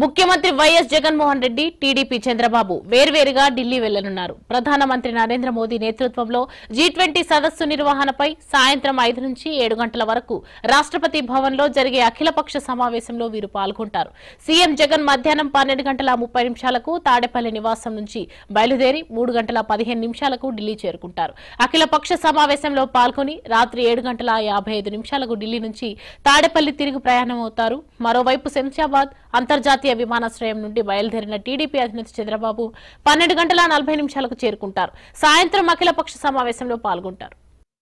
ముఖ్యమంత్రి YS Jaganmohan Reddy TDP Chandrababu వేర్వేరుగా ఢిల్లీ వెళ్లనున్నారు ప్రధానమంత్రి నరేంద్ర మోదీ నేతృత్వంలో జీ ట్వంటీ సదస్సు నిర్వహణపై సాయంత్రం ఐదు నుంచి ఏడు గంటల వరకు రాష్ట్రపతి భవన్లో జరిగే అఖిలపక్ష సమావేశంలో వీరు పాల్గొంటారు సీఎం జగన్ మధ్యాహ్నం పన్నెండు గంటల ముప్పై నిమిషాలకు తాడేపల్లి నివాసం నుంచి బయలుదేరి మూడు గంటల పదిహేను నిమిషాలకు ఢిల్లీ చేరుకుంటారు అఖిలపక్ష సమావేశంలో పాల్గొని రాత్రి ఏడు గంటల యాభై ఐదు నిమిషాలకు ఢిల్లీ నుంచి తాడేపల్లి తిరిగి ప్రయాణం అవుతారు మరోవైపు శంషాబాద్ అంతర్జాతీయ విమానాశ్రయం నుండి బయలుదేరిన టీడీపీ అధినేత చంద్రబాబు పన్నెండు గంటల నలభై నిమిషాలకు చేరుకుంటారు సాయంత్రం అఖిలపక్ష సమావేశంలో పాల్గొంటారు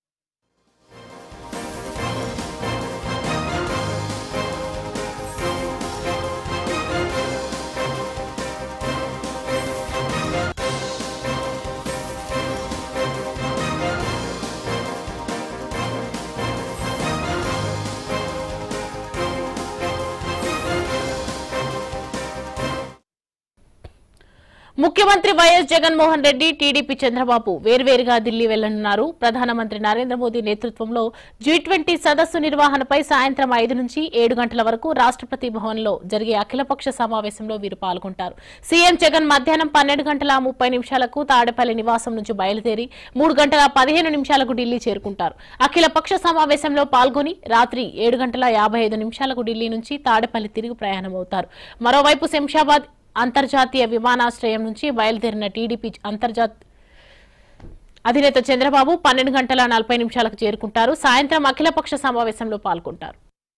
ముఖ్యమంత్రి వైఎస్ జగన్మోహన్ రెడ్డి టీడీపీ చంద్రబాబు వేర్వేరుగా ఢిల్లీ వెళ్లనున్నారు ప్రధానమంత్రి నరేంద్ర మోదీ నేతృత్వంలో జీ ట్వంటీ సదస్సు నిర్వహణపై సాయంత్రం ఐదు నుంచి ఏడు గంటల వరకు రాష్ట్రపతి భవన్లో జరిగే అఖిలపక్ష సమావేశంలో వీరు పాల్గొంటారు సీఎం జగన్ మధ్యాహ్నం పన్నెండు గంటల ముప్పై నిమిషాలకు తాడేపల్లి నివాసం నుంచి బయలుదేరి మూడు గంటల పదిహేను నిమిషాలకు ఢిల్లీ చేరుకుంటారు అఖిలపక్ష సమావేశంలో పాల్గొని రాత్రి ఏడు గంటల యాభై ఐదు నిమిషాలకు ఢిల్లీ నుంచి తాడేపల్లి తిరిగి ప్రయాణమవుతారు మరోవైపు శంషాబాద్ అంతర్జాతీయ విమానాశ్రయం నుంచి బయలుదేరిన టీడీపీ అంతర్జాతీయ అధినేత చంద్రబాబు పన్నెండు గంటల నలభై నిమిషాలకు చేరుకుంటారు సాయంత్రం అఖిలపక్ష సమావేశంలో పాల్గొంటారు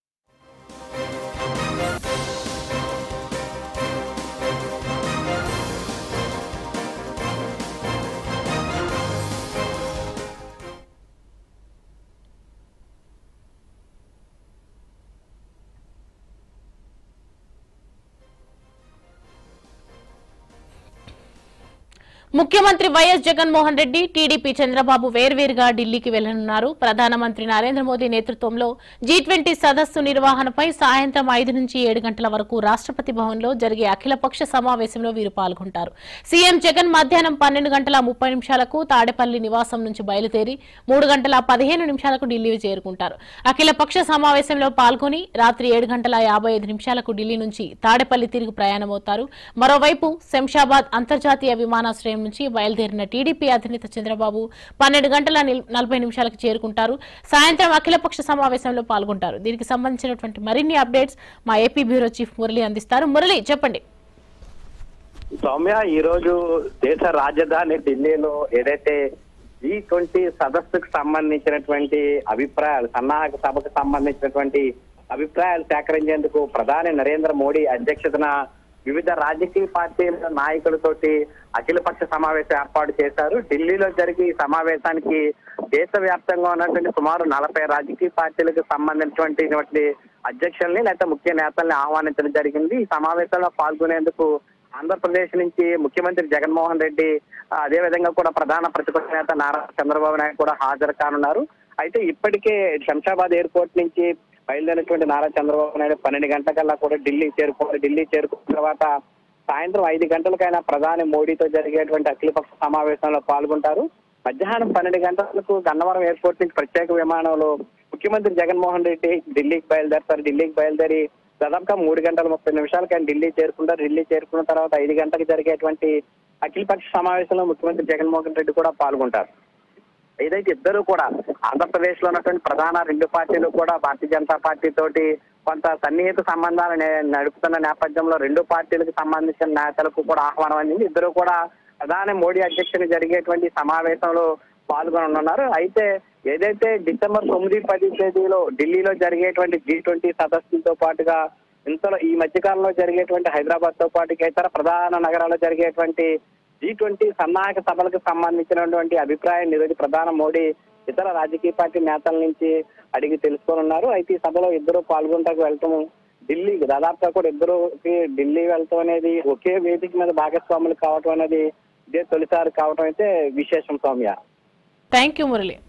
ముఖ్యమంత్రి వైఎస్ జగన్మోహన్ రెడ్డి టీడీపీ చంద్రబాబు వేర్వేరుగా ఢిల్లీకి వెళ్లనున్నారు ప్రధానమంత్రి నరేంద్ర మోదీ నేతృత్వంలో జీ ట్వంటీ సదస్సు నిర్వహణపై సాయంత్రం ఐదు నుంచి ఏడు గంటల వరకు రాష్ట్రపతి భవన్లో జరిగే అఖిలపక్ష సమావేశంలో వీరు పాల్గొంటారు సీఎం జగన్ మధ్యాహ్నం పన్నెండు గంటల ముప్పై నిమిషాలకు తాడేపల్లి నివాసం నుంచి బయలుదేరి మూడు గంటల పదిహేను నిమిషాలకు ఢిల్లీ చేరుకుంటారు అఖిలపక్ష సమావేశంలో పాల్గొని రాత్రి ఏడు గంటల యాభై ఐదు నిమిషాలకు ఢిల్లీ నుంచి తాడేపల్లి తిరిగి ప్రయాణమవుతారు మరోవైపు శంషాబాద్ అంతర్జాతీయ విమానాశ్రయం నుంచి బయలుదేరిన టీడీపీ అధినేత చంద్రబాబు పన్నెండు గంటల నిల్- నలభై నిమిషాలకు చేరుకుంటారు సాయంత్రం అఖిలపక్ష సమావేశంలో పాల్గొంటారు దీనికి సంబంధించినటువంటి మరిన్ని అప్డేట్స్ మా ఏపీ బ్యూరో చీఫ్ మురళి అందిస్తారు మురళి చెప్పండి సౌమ్య ఈ రోజు దేశ రాజధాని ఢిల్లీలో ఏదైతే జీ ట్వంటీ సదస్సుకు సంబంధించినటువంటి అభిప్రాయాలు సన్నాహక సభకు సంబంధించినటువంటి అభిప్రాయాలు సేకరించేందుకు ప్రధాని నరేంద్ర మోడీ అధ్యక్షతన వివిధ రాజకీయ పార్టీల నాయకులతోటి అఖిలపక్ష సమావేశం ఏర్పాటు చేశారు ఢిల్లీలో జరిగే ఈ సమావేశానికి దేశవ్యాప్తంగా ఉన్నటువంటి సుమారు నలభై రాజకీయ పార్టీలకు సంబంధించినటువంటి అధ్యక్షుల్ని లేకపోతే ముఖ్య నేతల్ని ఆహ్వానించడం జరిగింది ఈ సమావేశంలో పాల్గొనేందుకు ఆంధ్రప్రదేశ్ నుంచి ముఖ్యమంత్రి జగన్మోహన్ రెడ్డి ఆ, అదే విధంగా కూడా ప్రధాన ప్రతిపక్ష నేత నారా చంద్రబాబు నాయుడు కూడా హాజరు కానున్నారు అయితే ఇప్పటికే శంషాబాద్ ఎయిర్పోర్ట్ నుంచి బయలుదేరినటువంటి నారా చంద్రబాబు నాయుడు పన్నెండు గంటలకల్లా కూడా ఢిల్లీ చేరుకోవాలి ఢిల్లీ చేరుకున్న తర్వాత సాయంత్రం ఐదు గంటలకైనా ప్రధాని మోడీతో జరిగేటువంటి అఖిలపక్ష సమావేశంలో పాల్గొంటారు మధ్యాహ్నం పన్నెండు గంటలకు గన్నవరం ఎయిర్పోర్ట్ నుంచి ప్రత్యేక విమానంలో ముఖ్యమంత్రి జగన్మోహన్ రెడ్డి ఢిల్లీకి బయలుదేరతారు ఢిల్లీకి బయలుదేరి దాదాపుగా మూడు గంటల ముప్పై నిమిషాలకి ఆయన ఢిల్లీ చేరుకుంటారు ఢిల్లీ చేరుకున్న తర్వాత ఐదు గంటలకు జరిగేటువంటి అఖిలపక్ష సమావేశంలో ముఖ్యమంత్రి జగన్మోహన్ రెడ్డి కూడా పాల్గొంటారు ఏదైతే ఇద్దరు కూడా ఆంధ్రప్రదేశ్ లో ఉన్నటువంటి ప్రధాన రెండు పార్టీలు కూడా భారతీయ జనతా పార్టీ తోటి కొంత సన్నిహిత సంబంధాలు నే- నడుపుతున్న నేపథ్యంలో రెండు పార్టీలకు సంబంధించిన నేతలకు కూడా ఆహ్వానం అందింది ఇద్దరు కూడా ప్రధాని మోడీ అధ్యక్షతన జరిగేటువంటి సమావేశంలో పాల్గొననున్నారు అయితే ఏదైతే డిసెంబర్ తొమ్మిది పది తేదీలో ఢిల్లీలో జరిగేటువంటి జీ ట్వంటీ సదస్సులతో పాటుగా ఇంతలో ఈ మధ్యకాలంలో జరిగేటువంటి హైదరాబాద్ తో పాటు ఇతర ప్రధాన నగరాల్లో జరిగేటువంటి జీ ట్వంటీ సన్నాహక సభలకు సంబంధించినటువంటి అభిప్రాయాన్ని ఈరోజు ప్రధాని మోడీ ఇతర రాజకీయ పార్టీ నేతల నుంచి అడిగి తెలుసుకోనున్నారు అయితే ఈ సభలో ఇద్దరు పాల్గొంటాకు వెళ్ళటం ఢిల్లీ దాదాపుగా కూడా ఇద్దరుకి ఢిల్లీ వెళ్ళటం అనేది ఒకే వేదిక మీద భాగస్వాములు కావటం అనేది ఇదే తొలిసారి కావటం అయితే విశేషం సౌమ్య థ్యాంక్ యూ మురళి